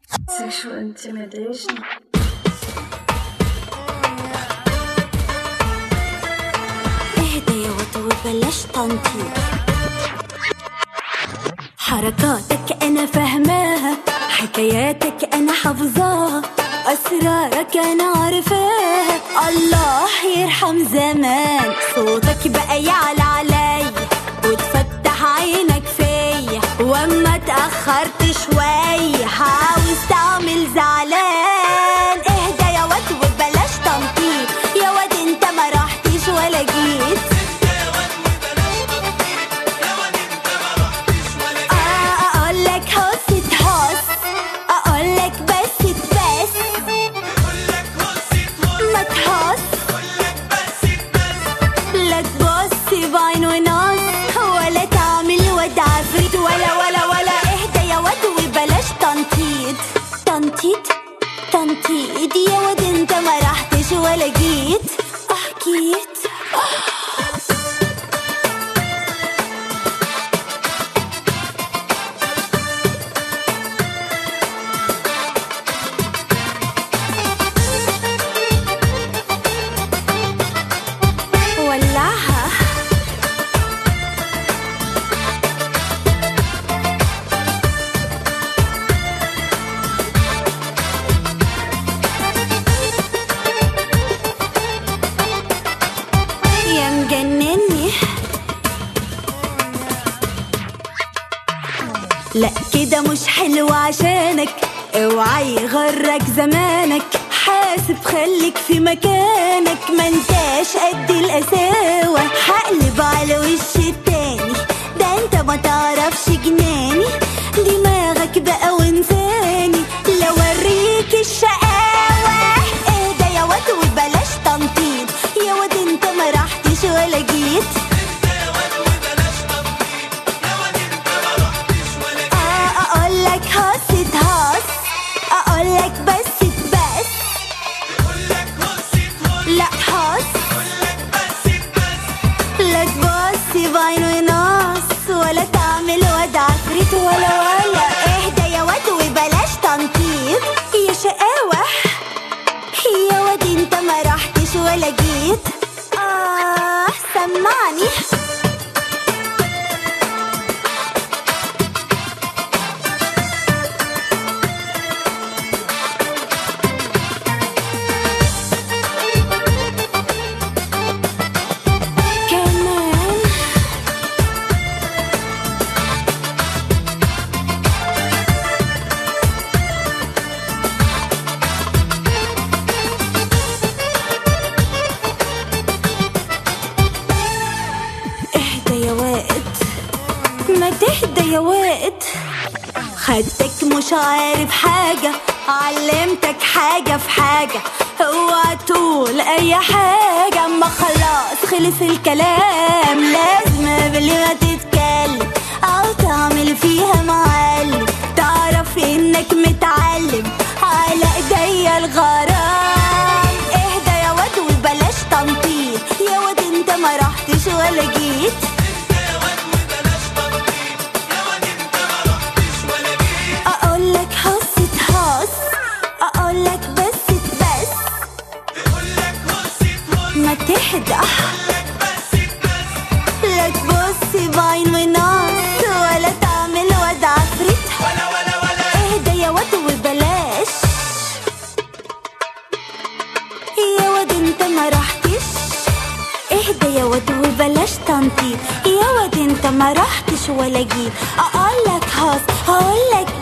Sexual intimidation. اهدى يا وطو بلاش تنطيط حركاتك انا فاهماها حكاياتك انا حافظاها اسرارك انا عارفاها الله يرحم زمان صوتك بقى يعلى عليا وتفتح عينك فيا واما اتاخرت شويه عاوز تعمل زعلان اهدى يا واد وبلاش تنطيط يا واد انت ما رحتش ولا جيت اقول لك هص تهص اقول لك بس تبس ما تهص لا تبص بعين ونص ولا تعمل واد عفريت ولا ولا ولا اهدى يا واد وبلاش تنطيط تنطيط تنطيط يا واد انت ما رحتش ولا جيت احكيت ولعها يا مجنني لا كده مش حلو عشانك اوعى يغرك زمانك حاسب خليك في مكانك ما انتاش قد القساوة هقلب على وش التاني ده انت ما تعرفش جناني دماغك بقى وانساني لو اوريك الشقاوة اهدى يا واد وبلاش تنطيط يا واد انت ما رحتش ولا جيت آه اقول لك هص تهص اقول لك بس تبس لا هص لا تبص بعين ونص ولا تعمل واد عفريت ولا ولا اهدى يا واد وبلاش تنطيط يا شقاوة يا واد انت ما رحتش ولا جيت اه سمعني كمان اهدى يا واد ما تهدى يا واد خدتك مش عارف حاجة علمتك حاجة في حاجة اوعى تقول اي حاجة اما خلاص خلص الكلام لازم قبل ما تتكلم او تعمل فيها معلم تعرف انك متعلم على ايديا الغرام اهدى يا واد وبلاش تنطيط يا واد انت ما رحتش ولا جيت اقول لك هص تهص اقول لك بس تبس ما تهدى لا تبص بعين ونص ولا تعمل واد عفريت اهدى يا واد وبلاش يا واد انت ما رحتش اهدى يا واد وبلاش تنطيط يا واد انت ما رحتش ولا جيت اقول لك هص هقول لك